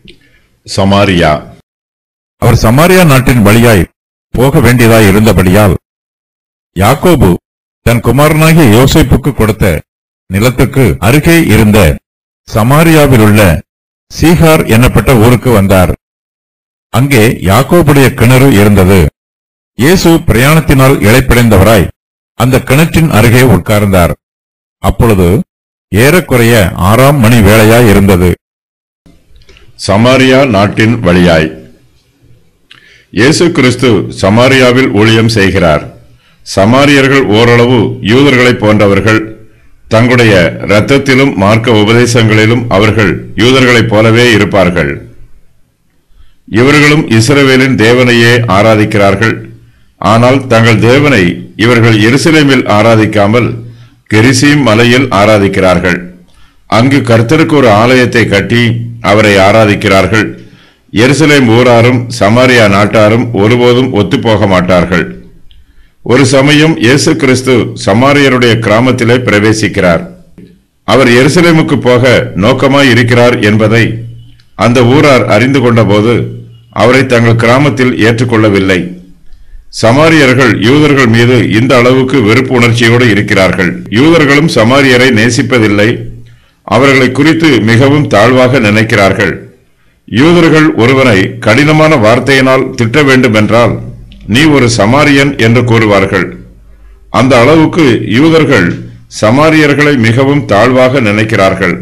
சமாரியா அவர் சமாரியா நாட்டின் வழியாய் போக வேண்டியதாய் இருந்தபடியால் யாக்கோபு தன் குமாரனாகிய யோசேப்புக்கு கொடுத்த நிலத்துக்கு அருகே இருந்த சமாரியாவில் உள்ள சீகார் என்னப்பட்ட ஊருக்கு வந்தார் அங்கே யாக்கோபுடைய கிணறு இருந்தது இயேசு பிரயாணத்தினால் இளைப்படைந்தவராய் அந்த கிணற்றின் அருகே உட்கார்ந்தார் அப்பொழுது ஏறக்குறைய ஆறாம் மணி வேளையாய் இருந்தது சமாரியா நாட்டின் வழியாய் இயேசு கிறிஸ்து சமாரியாவில் ஊழியம் செய்கிறார் சமாரியர்கள் ஓரளவு யூதர்களைப் போன்றவர்கள் தங்களுடைய இரத்தத்திலும் மார்க்க உபதேசங்களிலும் அவர்கள் யூதர்களைப் போலவே இருப்பார்கள் இவர்களும் இஸ்ரவேலின் தேவனையே ஆராதிக்கிறார்கள் ஆனால் தங்கள் தேவனை இவர்கள் எருசலேமில் ஆராதிக்காமல் கெரிசீம் மலையில் ஆராதிக்கிறார்கள் அங்கு கர்த்தருக்கு ஒரு ஆலயத்தை கட்டி அவரை ஆராதிக்கிறார்கள் எருசலேம் ஊராரும் சமாரியா நாட்டாரும் ஒருபோதும் ஒத்துப்போக மாட்டார்கள் ஒரு சமயம் இயேசு கிறிஸ்து சமாரியருடைய கிராமத்திலே பிரவேசிக்கிறார் அவர் எருசலேமுக்கு போக நோக்கமாய் இருக்கிறார் என்பதை அந்த ஊரார் அறிந்து கொண்டபோது அவரை தங்கள் கிராமத்தில் ஏற்றுக்கொள்ளவில்லை சமாரியர்கள் யூதர்கள் மீது இந்த அளவுக்கு வெறுப்பு உணர்ச்சியோடு இருக்கிறார்கள் யூதர்களும் சமாரியரை நேசிப்பதில்லை அவர்களை குறித்து மிகவும் தாழ்வாக நினைக்கிறார்கள் யூதர்கள் ஒருவனை கடினமான வார்த்தையினால் திட்ட வேண்டுமென்றால் நீ ஒரு சமாரியன் என்று கூறுவார்கள் அந்த அளவுக்கு யூதர்கள் சமாரியர்களை மிகவும் தாழ்வாக நினைக்கிறார்கள்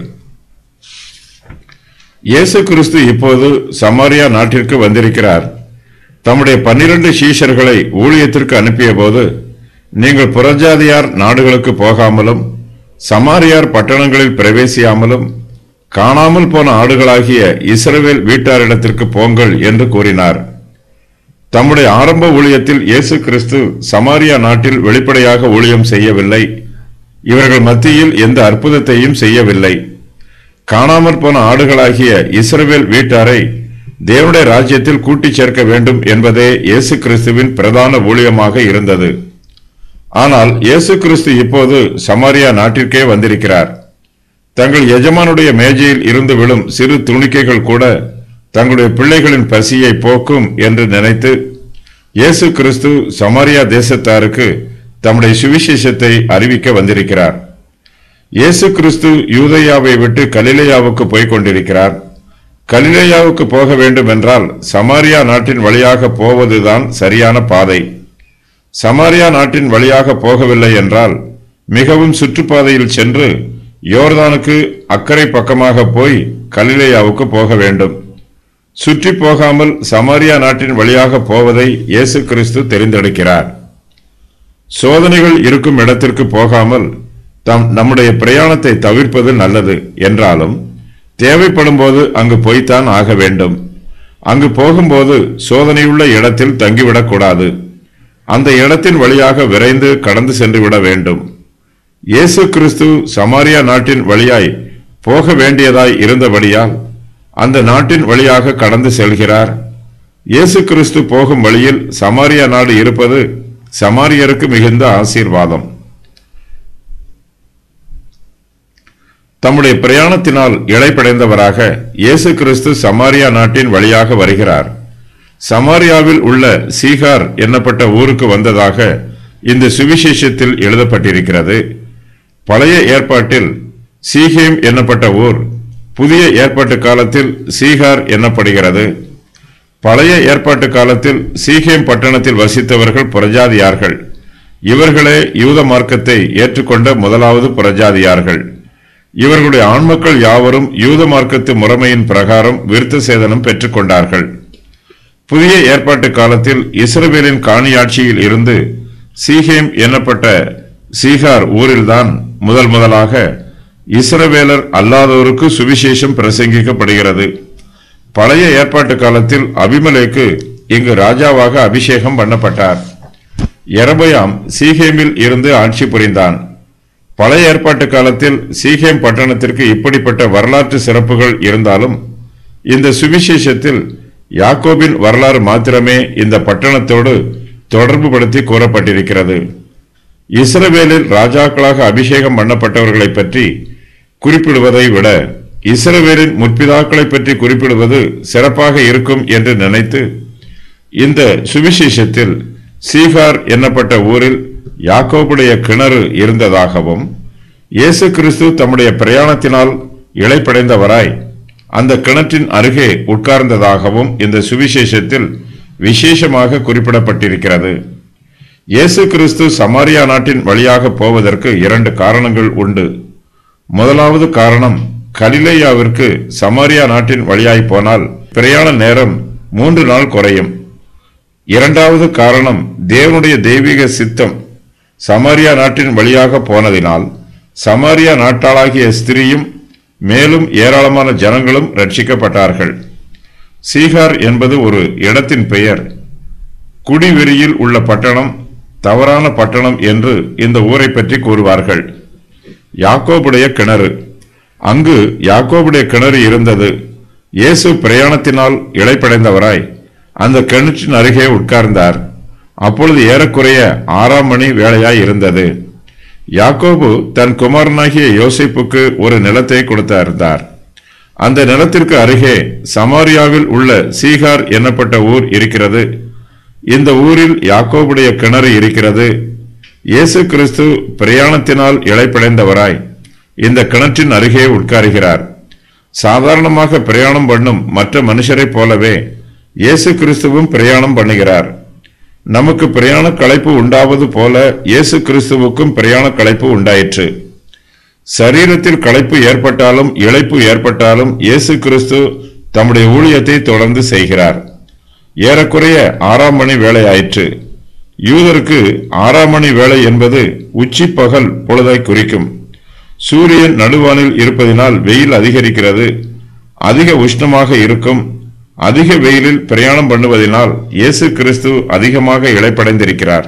இயேசு கிறிஸ்து இப்போது சமாரியா நாட்டிற்கு வந்திருக்கிறார் தம்முடைய பன்னிரண்டு சீஷர்களை ஊழியத்திற்கு அனுப்பிய போது நீங்கள் புறஜாதியார் நாடுகளுக்கு போகாமலும் சமாரியார் பட்டணங்களில் பிரவேசியாமலும் காணாமல் போன ஆடுகளாகிய இஸ்ரவேல் வீட்டாரிடத்திற்கு போங்கள் என்று கூறினார் தம்முடைய ஆரம்ப ஊழியத்தில் இயேசு கிறிஸ்து சமாரியா நாட்டில் வெளிப்படையாக ஊழியம் செய்யவில்லை இவர்கள் மத்தியில் எந்த அற்புதத்தையும் செய்யவில்லை காணாமற் போன ஆடுகளாகிய இஸ்ரவேல் வீட்டாரை தேவனுடைய ராஜ்யத்தில் கூட்டிச் சேர்க்க வேண்டும் என்பதே இயேசு கிறிஸ்துவின் பிரதான ஊழியமாக இருந்தது ஆனால் இயேசு கிறிஸ்து இப்போது சமாரியா நாட்டிற்கே வந்திருக்கிறார் தங்கள் எஜமானுடைய மேஜையில் இருந்து விழும் சிறு துணிக்கைகள் கூட தங்களுடைய பிள்ளைகளின் பசியை போக்கும் என்று நினைத்து இயேசு கிறிஸ்து சமாரியா தேசத்தாருக்கு தம்முடைய சுவிசேஷத்தை அறிவிக்க வந்திருக்கிறார் இயேசு கிறிஸ்து யூதேயாவை விட்டு கலிலேயாவுக்கு போய்க் கொண்டிருக்கிறார் கலிலேயாவுக்கு போக வேண்டும் என்றால் சமாரியா நாட்டின் வழியாக போவதுதான் சரியான பாதை சமாரியா நாட்டின் வழியாக போகவில்லை என்றால் மிகவும் சுற்றுப்பாதையில் சென்று யோர்தானுக்கு அக்கறை பக்கமாக போய் கலிலேயாவுக்கு போக வேண்டும் சுற்றி போகாமல் சமாரியா நாட்டின் வழியாக போவதை இயேசு கிறிஸ்து தெரிந்தெடுக்கிறார் சோதனைகள் இருக்கும் இடத்திற்கு போகாமல் தம் நம்முடைய பிரயாணத்தை தவிர்ப்பது நல்லது என்றாலும் தேவைப்படும் போது அங்கு போய்த்தான் ஆக வேண்டும் அங்கு போகும்போது சோதனையுள்ள இடத்தில் தங்கிவிடக்கூடாது அந்த இடத்தின் வழியாக விரைந்து கடந்து சென்று விட வேண்டும் இயேசு கிறிஸ்து சமாரியா நாட்டின் வழியாய் போக வேண்டியதாய் இருந்தபடியால் அந்த நாட்டின் வழியாக கடந்து செல்கிறார் இயேசு கிறிஸ்து போகும் வழியில் சமாரியா நாடு இருப்பது சமாரியருக்கு மிகுந்த ஆசீர்வாதம் தம்முடைய பிரயாணத்தினால் இழைப்படைந்தவராக இயேசு கிறிஸ்து சமாரியா நாட்டின் வழியாக வருகிறார் சமாரியாவில் உள்ள சீகார் என்னப்பட்ட ஊருக்கு வந்ததாக இந்த சுவிசேஷத்தில் எழுதப்பட்டிருக்கிறது பழைய ஏற்பாட்டில் சீகேம் என்னப்பட்ட ஊர் புதிய ஏற்பாட்டு காலத்தில் சீகார் என்னப்படுகிறது பழைய ஏற்பாட்டு காலத்தில் சீகேம் பட்டணத்தில் வசித்தவர்கள் புறஜாதியார்கள் இவர்களே யூத மார்க்கத்தை ஏற்றுக்கொண்ட முதலாவது புறஜாதியார்கள் இவர்களுடைய ஆண்மக்கள் யாவரும் யூத மார்க்கத்து முறைமையின் பிரகாரம் விருத்த சேதனம் பெற்றுக்கொண்டார்கள் புதிய ஏற்பாட்டு காலத்தில் இஸ்ரவேலின் காணியாட்சியில் இருந்து சீகேம் என்னப்பட்ட சீகார் ஊரில்தான் முதல் முதலாக இஸ்ரவேலர் அல்லாதோருக்கு சுவிசேஷம் பிரசங்கிக்கப்படுகிறது பழைய ஏற்பாட்டு காலத்தில் அபிமலேக்கு இங்கு ராஜாவாக அபிஷேகம் பண்ணப்பட்டார் எரபயாம் சீகேமில் இருந்து ஆட்சி புரிந்தான் பழைய ஏற்பாட்டு காலத்தில் சீகேம் பட்டணத்திற்கு இப்படிப்பட்ட வரலாற்று சிறப்புகள் இருந்தாலும் இந்த சுவிசேஷத்தில் யாக்கோபின் வரலாறு மாத்திரமே இந்த பட்டணத்தோடு தொடர்புபடுத்தி கூறப்பட்டிருக்கிறது இஸ்ரவேலில் ராஜாக்களாக அபிஷேகம் பண்ணப்பட்டவர்களை பற்றி குறிப்பிடுவதை விட இஸ்ரவேலின் முற்பிதாக்களை பற்றி குறிப்பிடுவது சிறப்பாக இருக்கும் என்று நினைத்து இந்த சுவிசேஷத்தில் சீகார் என்னப்பட்ட ஊரில் யாக்கோபுடைய கிணறு இருந்ததாகவும் இயேசு கிறிஸ்து தம்முடைய பிரயாணத்தினால் இழைப்படைந்தவராய் அந்த கிணற்றின் அருகே உட்கார்ந்ததாகவும் இந்த சுவிசேஷத்தில் விசேஷமாக குறிப்பிடப்பட்டிருக்கிறது இயேசு கிறிஸ்து சமாரியா நாட்டின் வழியாக போவதற்கு இரண்டு காரணங்கள் உண்டு முதலாவது காரணம் கலிலேயாவிற்கு சமாரியா நாட்டின் வழியாய் போனால் பிரயாண நேரம் மூன்று நாள் குறையும் இரண்டாவது காரணம் தேவனுடைய தெய்வீக சித்தம் சமாரியா நாட்டின் வழியாக போனதினால் சமாரியா நாட்டாளாகிய ஸ்திரீயும் மேலும் ஏராளமான ஜனங்களும் ரட்சிக்கப்பட்டார்கள் சீகார் என்பது ஒரு இடத்தின் பெயர் குடிவெறியில் உள்ள பட்டணம் தவறான பட்டணம் என்று இந்த ஊரை பற்றி கூறுவார்கள் யாக்கோபுடைய கிணறு அங்கு யாக்கோபுடைய கிணறு இருந்தது இயேசு பிரயாணத்தினால் இழைப்படைந்தவராய் அந்த கிணற்றின் அருகே உட்கார்ந்தார் அப்பொழுது ஏறக்குறைய ஆறாம் மணி வேளையாய் இருந்தது யாக்கோபு தன் குமாரனாகிய யோசிப்புக்கு ஒரு நிலத்தை கொடுத்திருந்தார் அந்த நிலத்திற்கு அருகே சமாரியாவில் உள்ள சீகார் என்னப்பட்ட ஊர் இருக்கிறது இந்த ஊரில் யாக்கோபுடைய கிணறு இருக்கிறது இயேசு கிறிஸ்து பிரயாணத்தினால் இழைப்படைந்தவராய் இந்த கிணற்றின் அருகே உட்காருகிறார் சாதாரணமாக பிரயாணம் பண்ணும் மற்ற மனுஷரைப் போலவே இயேசு கிறிஸ்துவும் பிரயாணம் பண்ணுகிறார் நமக்கு பிரயாண களைப்பு உண்டாவது போல இயேசு கிறிஸ்துவுக்கும் பிரயாண களைப்பு உண்டாயிற்று சரீரத்தில் களைப்பு ஏற்பட்டாலும் இழைப்பு ஏற்பட்டாலும் இயேசு கிறிஸ்து தம்முடைய ஊழியத்தை தொடர்ந்து செய்கிறார் ஏறக்குறைய ஆறாம் மணி வேலை ஆயிற்று யூதருக்கு ஆறாம் மணி வேலை என்பது உச்சி பகல் பொழுதை குறிக்கும் சூரியன் நடுவானில் இருப்பதினால் வெயில் அதிகரிக்கிறது அதிக உஷ்ணமாக இருக்கும் அதிக வெயிலில் பிரயாணம் பண்ணுவதனால் இயேசு கிறிஸ்து அதிகமாக இழைப்படைந்திருக்கிறார்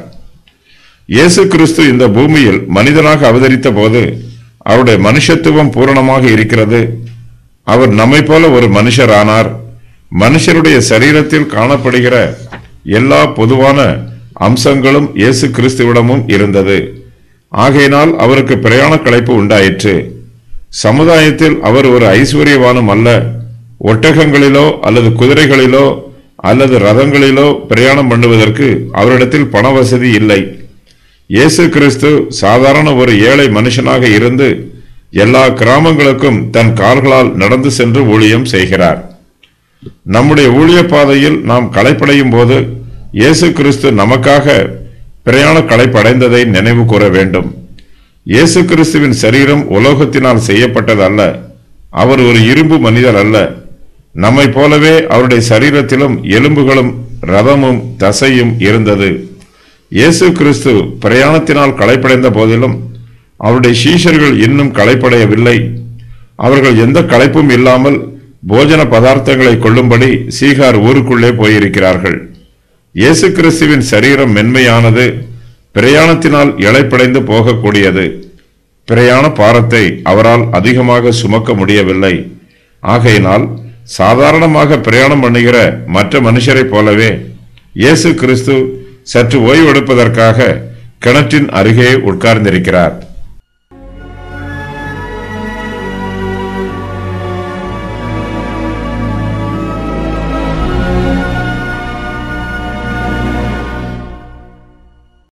இயேசு கிறிஸ்து இந்த பூமியில் மனிதனாக அவதரித்த போது அவருடைய மனுஷத்துவம் பூரணமாக இருக்கிறது அவர் நம்மை போல ஒரு மனுஷர் ஆனார் மனுஷருடைய சரீரத்தில் காணப்படுகிற எல்லா பொதுவான அம்சங்களும் இயேசு கிறிஸ்துவிடமும் இருந்தது ஆகையினால் அவருக்கு பிரயாண களைப்பு உண்டாயிற்று சமுதாயத்தில் அவர் ஒரு ஐஸ்வர்யவானும் அல்ல ஒட்டகங்களிலோ அல்லது குதிரைகளிலோ அல்லது ரதங்களிலோ பிரயாணம் பண்ணுவதற்கு அவரிடத்தில் பண வசதி இல்லை இயேசு கிறிஸ்து சாதாரண ஒரு ஏழை மனுஷனாக இருந்து எல்லா கிராமங்களுக்கும் தன் கால்களால் நடந்து சென்று ஊழியம் செய்கிறார் நம்முடைய ஊழிய பாதையில் நாம் களைப்படையும் போது இயேசு கிறிஸ்து நமக்காக பிரயாண களைப்படைந்ததை நினைவு கூற வேண்டும் இயேசு கிறிஸ்துவின் சரீரம் உலோகத்தினால் செய்யப்பட்டது அல்ல அவர் ஒரு இரும்பு மனிதர் அல்ல நம்மை போலவே அவருடைய சரீரத்திலும் எலும்புகளும் ரதமும் தசையும் இருந்தது இயேசு கிறிஸ்து பிரயாணத்தினால் களைப்படைந்த போதிலும் அவருடைய சீஷர்கள் இன்னும் களைப்படையவில்லை அவர்கள் எந்த களைப்பும் இல்லாமல் போஜன பதார்த்தங்களை கொள்ளும்படி சீகார் ஊருக்குள்ளே போயிருக்கிறார்கள் இயேசு கிறிஸ்துவின் சரீரம் மென்மையானது பிரயாணத்தினால் இழைப்படைந்து போகக்கூடியது பிரயாண பாரத்தை அவரால் அதிகமாக சுமக்க முடியவில்லை ஆகையினால் சாதாரணமாக பிரயாணம் பண்ணுகிற மற்ற மனுஷரைப் போலவே இயேசு கிறிஸ்து சற்று ஓய்வெடுப்பதற்காக கிணற்றின் அருகே உட்கார்ந்திருக்கிறார்